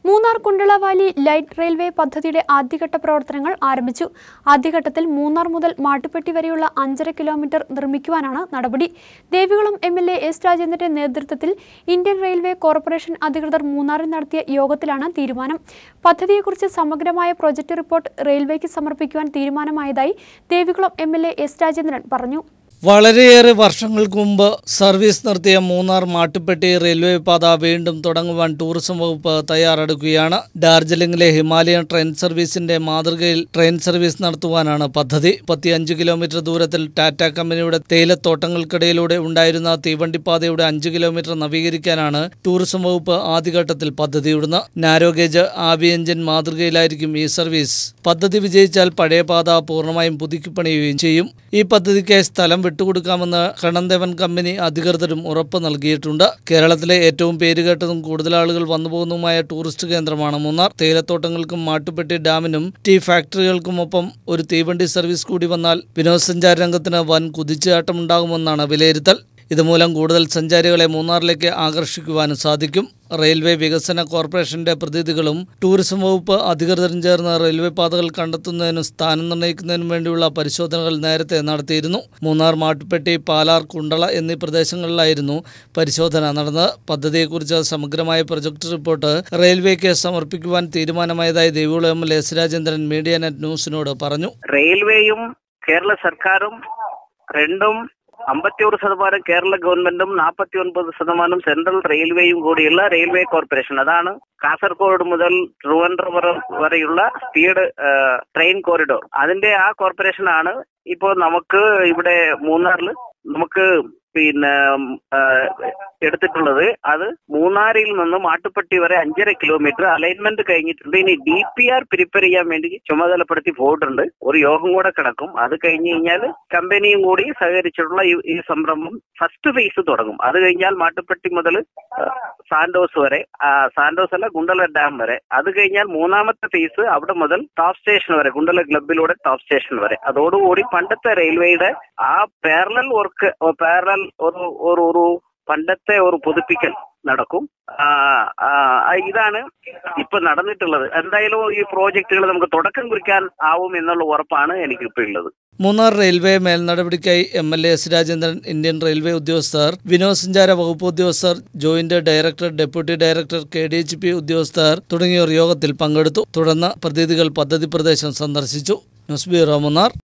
Munnar കുണ്ടളവാലി light railway പദ്ധതിയുടെ ആദ്യഘട്ട പ്രവർത്തനങ്ങൾ ആരംഭിച്ചു ആദ്യഘട്ടത്തിൽ മൂന്നാർ മുതൽ മാട്ടുപ്പെട്ടി വരെയുള്ള അഞ്ചര കിലോമീറ്റർ നിർമ്മിക്കുവാനാണ് നടപടി Devikulam M L A S രാജേന്ദ്രന്റെ നേതൃത്വത്തിൽ ഇന്ത്യൻ റെയിൽവേ കോർപ്പറേഷൻ അധികൃതർ മൂന്നാറിൽ നടത്തിയ യോഗത്തിലാണ് തീരുമാനം പദ്ധതിയെക്കുറിച്ച് സമഗ്രമായ പ്രൊജക്ട് റിപ്പോർട്ട് റെയിൽവേക്ക് സമർപ്പിക്കുവാൻ തീരുമാനമായതായി Devikulam M L A S Rajendran പറഞ്ഞു വളരെയേറെ വർഷങ്ങൾക്ക് മുമ്പ് സർവീസ് നിർത്തിയ മൂന്നാർ മാട്ടുപ്പെട്ടി റെയിൽവേ പാത വീണ്ടും തുടങ്ങുവാൻ ടൂറിസം വകുപ്പ് തയ്യാറെടുക്കുകയാണ് ഡാർജിലിംഗിലെ ഹിമാലയൻ ട്രെയിൻ സർവീസിന്റെ മാതൃകയിൽ ട്രെയിൻ സർവീസ് നടത്തുവാനാണ് പദ്ധതി മുപ്പത്തിയഞ്ച് കിലോമീറ്റർ ദൂരത്തിൽ ടാറ്റ കമ്പനിയുടെ തേയിലത്തോട്ടങ്ങൾക്കിടയിലൂടെ ഉണ്ടായിരുന്ന തീവണ്ടിപ്പാതയുടെ അഞ്ച് കിലോമീറ്റർ നവീകരിക്കാനാണ് ടൂറിസം വകുപ്പ് ആദ്യഘട്ടത്തിൽ പദ്ധതിയിടുന്നത് നാരോഗേജ് ആവി എഞ്ചിൻ മാതൃകയിലായിരിക്കും ഈ സർവീസ് പദ്ധതി വിജയിച്ചാൽ പഴയ പാത പൂർണ്ണമായും പുതുക്കിപ്പണിയുകയും ചെയ്യും ഈ പദ്ധതിക്കായി സ്ഥലം വിട്ടുകൊടുക്കാമെന്ന് കണ്ണന്തേവൻ കമ്പനി അധികൃതരും ഉറപ്പ് നൽകിയിട്ടുണ്ട് കേരളത്തിലെ ഏറ്റവും പേരുകേട്ടതും കൂടുതൽ ആളുകൾ വന്നുപോകുന്നതുമായ ടൂറിസ്റ്റ് കേന്ദ്രമാണ് മൂന്നാർ തേയിലത്തോട്ടങ്ങൾക്കും മാട്ടുപ്പെട്ടി ഡാമിനും ടീ ഫാക്ടറികൾക്കുമൊപ്പം ഒരു തീവണ്ടി സർവീസ് കൂടി വന്നാൽ വിനോദസഞ്ചാര രംഗത്തിന് വൻ കുതിച്ചുചാട്ടമുണ്ടാകുമെന്നാണ് വിലയിരുത്തൽ ഇതുമൂലം കൂടുതൽ സഞ്ചാരികളെ മൂന്നാറിലേക്ക് ആകർഷിക്കുവാനും സാധിക്കും റെയിൽവേ വികസന കോർപ്പറേഷന്റെ പ്രതിനിധികളും ടൂറിസം വകുപ്പ് അധികൃതരും ചേർന്ന് റെയിൽവേ പാതകൾ കണ്ടെത്തുന്നതിനും സ്ഥാനം നിർണ്ണയിക്കുന്നതിനും വേണ്ടിയുള്ള പരിശോധനകൾ നേരത്തെ നടത്തിയിരുന്നു മൂന്നാർ മാട്ടുപ്പെട്ടി പാലാർ കുണ്ടള എന്നീ പ്രദേശങ്ങളിലായിരുന്നു പരിശോധന നടന്നത് പദ്ധതിയെക്കുറിച്ച് സമഗ്രമായ പ്രൊജക്ട് റിപ്പോർട്ട് റെയിൽവേക്ക് സമർപ്പിക്കുവാൻ തീരുമാനമായതായി Devikulam M L S Rajendran media net ന്യൂസിനോട് പറഞ്ഞു റെയിൽവേയും കേരള സർക്കാരും രണ്ടും അമ്പത്തിയൊരു ശതമാനം കേരള ഗവൺമെന്റും നാൽപ്പത്തി ഒൻപത് ശതമാനം സെൻട്രൽ റെയിൽവേയും കൂടിയുള്ള റെയിൽവേ കോർപ്പറേഷൻ അതാണ് കാസർഗോഡ് മുതൽ ട്രിവാൻഡ്രം വരെയുള്ള സ്പീഡ് ട്രെയിൻ കോറിഡോർ അതിന്റെ ആ കോർപ്പറേഷനാണ് ഇപ്പോ നമുക്ക് ഇവിടെ മൂന്നാറിൽ നമുക്ക് പിന്നെ ആ, എടുത്തിട്ടുള്ളത് അത് മൂന്നാറിൽ നിന്ന് മാട്ടുപ്പെട്ടി വരെ അഞ്ചര കിലോമീറ്റർ അലൈൻമെന്റ് കഴിഞ്ഞിട്ടുണ്ട് ഇനി ഡി പി ആർ പ്രിപ്പയർ ചെയ്യാൻ വേണ്ടി ചുമതലപ്പെടുത്തി പോയിട്ടുണ്ട് ഒരു യോഗം കൂടെ കിടക്കും അത് കഴിഞ്ഞ് കഴിഞ്ഞാൽ കമ്പനിയും കൂടി സഹകരിച്ചിട്ടുള്ള ഈ ഈ സംരംഭം ഫസ്റ്റ് ഫേസ് തുടങ്ങും അത് കഴിഞ്ഞാൽ മാട്ടുപ്പെട്ടി മുതൽ സാന്റോസ് വരെ ആ, സാന്റോസ് അല്ല ഗുണ്ടല ഡാം വരെ അത് കഴിഞ്ഞാൽ മൂന്നാമത്തെ ഫേസ് അവിടെ മുതൽ ടോപ്പ് സ്റ്റേഷൻ വരെ ഗുണ്ടല ക്ലബിലൂടെ ടോപ്പ് സ്റ്റേഷൻ വരെ അതോടുകൂടി പണ്ടത്തെ റെയിൽവേയുടെ ആ പാരലൽ വർക്ക് പാരലൽ ഒരു ഒരു ഒരു പണ്ടത്തെ ഒരു പുതുപ്പിക്കൽ നടക്കും ആ, ആ, ആ, ഇതാണ് ഇപ്പൊ നടന്നിട്ടുള്ളത് എന്തായാലും ഈ പ്രോജക്റ്റുകൾ നമുക്ക് തുടക്കം കുറിക്കാൻ ആവും എന്നുള്ള ഉറപ്പാണ് എനിക്കിപ്പോ ഉള്ളത് മൂന്നാർ റെയിൽവേ മേൽനടപടിക്കായി M L A S Rajendran Indian railway ഉദ്യോഗസ്ഥർ വിനോദസഞ്ചാര വകുപ്പ് ഉദ്യോഗസ്ഥർ joint director deputy director K D H P ഉദ്യോഗസ്ഥർ തുടങ്ങിയവർ യോഗത്തിൽ പങ്കെടുത്തു തുടർന്ന് പ്രതിനിധികൾ പദ്ധതി പ്രദേശം സന്ദർശിച്ചു ന്യൂസ് ബ്യൂറോ മൂന്നാർ